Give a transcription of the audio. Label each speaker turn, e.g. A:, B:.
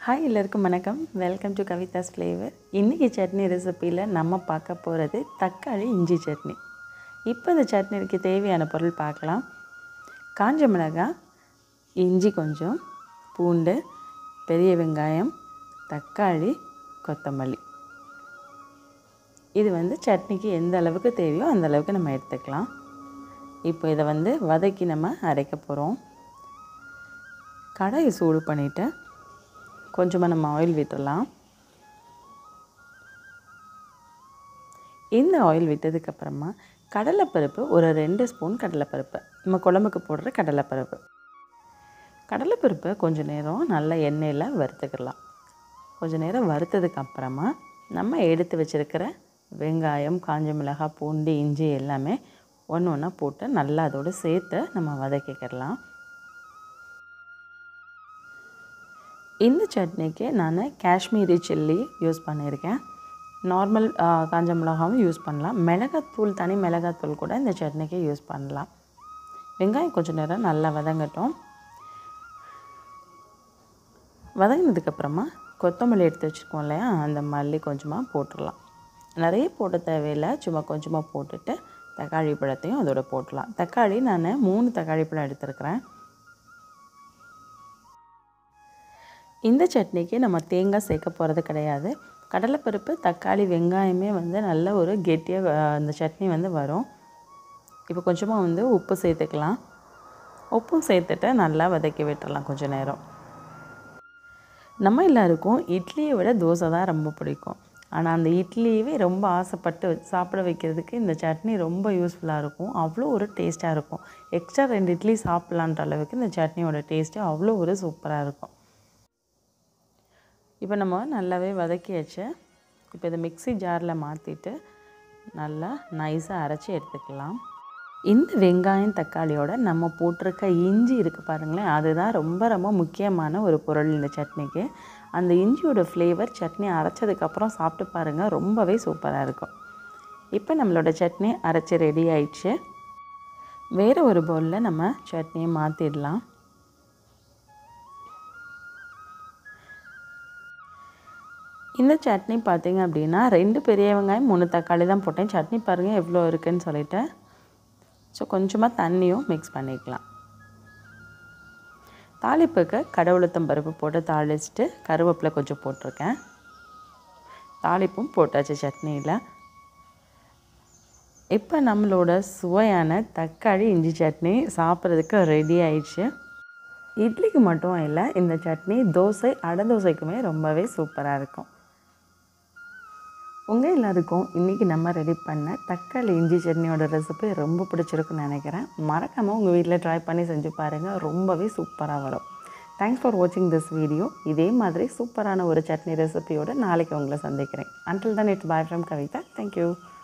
A: hi எல்லாருக்கும் வணக்கம் welcome to கவிதாஸ் flavour இன்றைக்கி சட்னி ரெசிப்பியில் நம்ம பார்க்க போகிறது தக்காளி இஞ்சி சட்னி இப்போ இந்த சட்னிக்கு தேவையான பொருள் பார்க்கலாம் காஞ்ச மிளகாய் இஞ்சி கொஞ்சம் பூண்டு பெரிய வெங்காயம் தக்காளி கொத்தமல்லி இது வந்து சட்னிக்கு எந்த அளவுக்கு தேவையோ அந்த அளவுக்கு நம்ம எடுத்துக்கலாம் இப்போ இதை வந்து வதக்கி நம்ம அரைக்க போகிறோம் கடாயை சூடு பண்ணிவிட்டு கொஞ்சமாக நம்ம ஆயில் விட்டுடலாம் இந்த ஆயில் விட்டதுக்கப்புறமா கடலைப்பருப்பு ஒரு ரெண்டு ஸ்பூன் கடலைப்பருப்பு நம்ம குழம்புக்கு போடுற கடலைப்பருப்பு கடலைப்பருப்பை கொஞ்சம் நேரம் நல்ல எண்ணெயில் வறுத்துக்கலாம் கொஞ்சம் நேரம் வறுத்ததுக்கு அப்புறமா நம்ம எடுத்து வச்சுருக்கிற வெங்காயம் காஞ்ச மிளகாய் பூண்டு இஞ்சி எல்லாமே ஒன்று ஒன்றா போட்டு நல்லா அதோடு சேர்த்து நம்ம வதக்கிக்கிடலாம் இந்த சட்னிக்கு நான் காஷ்மீரி சில்லி யூஸ் பண்ணியிருக்கேன் நார்மல் காஞ்ச மிளகாவும் யூஸ் பண்ணலாம் மிளகாத்தூள் தனி மிளகாத்தூள் கூட இந்த சட்னிக்கு யூஸ் பண்ணலாம் வெங்காயம் கொஞ்சம் நேரம் நல்லா வதங்கட்டும் வதங்கினதுக்கப்புறமா கொத்தமல்லி எடுத்து வச்சுருக்கோம் இல்லையா அந்த மல்லி கொஞ்சமாக போட்டுடலாம் நிறைய போட தேவையில்லை சும்மா கொஞ்சமாக போட்டுட்டு தக்காளி பழத்தையும் அதோட போட்டுடலாம் தக்காளி நான் மூணு தக்காளி பழம் எடுத்துருக்கிறேன் இந்த சட்னிக்கு நம்ம தேங்காய் சேர்க்க போகிறது கிடையாது கடலைப்பருப்பு தக்காளி வெங்காயமே வந்து நல்ல ஒரு கெட்டியாக அந்த சட்னி வந்து வரும் இப்போ கொஞ்சமாக வந்து உப்பு சேர்த்துக்கலாம் உப்பும் சேர்த்துட்டு நல்லா வதக்கி விட்டுறலாம் கொஞ்சம் நேரம் நம்ம எல்லாருக்கும் இட்லியை விட தோசை தான் ரொம்ப பிடிக்கும் ஆனால் அந்த இட்லியவே ரொம்ப ஆசைப்பட்டு சாப்பிட வைக்கிறதுக்கு இந்த சட்னி ரொம்ப யூஸ்ஃபுல்லாக இருக்கும் அவ்வளோ ஒரு டேஸ்ட்டாக இருக்கும் எக்ஸ்ட்ரா ரெண்டு இட்லி சாப்பிட்லான்ற அளவுக்கு இந்த சட்னியோட டேஸ்ட்டு அவ்வளோ ஒரு சூப்பராக இருக்கும் இப்போ நம்ம நல்லாவே வதக்கியாச்சு இப்போ இதை மிக்ஸி ஜாரில் மாற்றிட்டு நல்லா நைஸாக அரைச்சி எடுத்துக்கலாம் இந்த வெங்காயம் தக்காளியோட நம்ம போட்டிருக்க இஞ்சி இருக்குது பாருங்களேன் அதுதான் ரொம்ப ரொம்ப முக்கியமான ஒரு பொருள் இந்த சட்னிக்கு அந்த இஞ்சியோட ஃப்ளேவர் சட்னி அரைச்சதுக்கப்புறம் சாப்பிட்டு பாருங்கள் ரொம்பவே சூப்பராக இருக்கும் இப்போ நம்மளோட சட்னி அரைச்சி ரெடி ஆயிடுச்சு வேறு ஒரு பவுலில் நம்ம சட்னியை மாற்றிடலாம் இந்த சட்னி பார்த்திங்க அப்படின்னா ரெண்டு பெரிய வெங்காயம் மூணு தக்காளி தான் போட்டேன் சட்னி பாருங்கள் எவ்வளோ இருக்குதுன்னு சொல்லிட்டு ஸோ கொஞ்சமாக தண்ணியும் மிக்ஸ் பண்ணிக்கலாம் தாளிப்புக்கு கடவுளுத்தம் பருப்பு போட்டு தாளிச்சிட்டு கருவேப்பிலை கொஞ்சம் போட்டிருக்கேன் தாளிப்பும் போட்டாச்சு சட்னியில் இப்போ நம்மளோட சுவையான தக்காளி இஞ்சி சட்னி சாப்பிட்றதுக்கு ரெடி ஆயிடுச்சு இட்லிக்கு மட்டும் இல்லை இந்த சட்னி தோசை அடை தோசைக்குமே ரொம்பவே சூப்பராக இருக்கும் உங்கள் எல்லாருக்கும் இன்றைக்கி நம்ம ரெடி பண்ண தக்காளி இஞ்சி சட்னியோட ரெசிபி ரொம்ப பிடிச்சிருக்குன்னு நினைக்கிறேன் மறக்காமல் உங்கள் வீட்டில் ட்ரை பண்ணி செஞ்சு பாருங்கள் ரொம்பவே சூப்பராக வரும் தேங்க்ஸ் ஃபார் வாட்சிங் திஸ் வீடியோ இதே மாதிரி சூப்பரான ஒரு சட்னி ரெசிபியோடு நாளைக்கு உங்களை சந்திக்கிறேன் until then it's bye from Kavitha thank you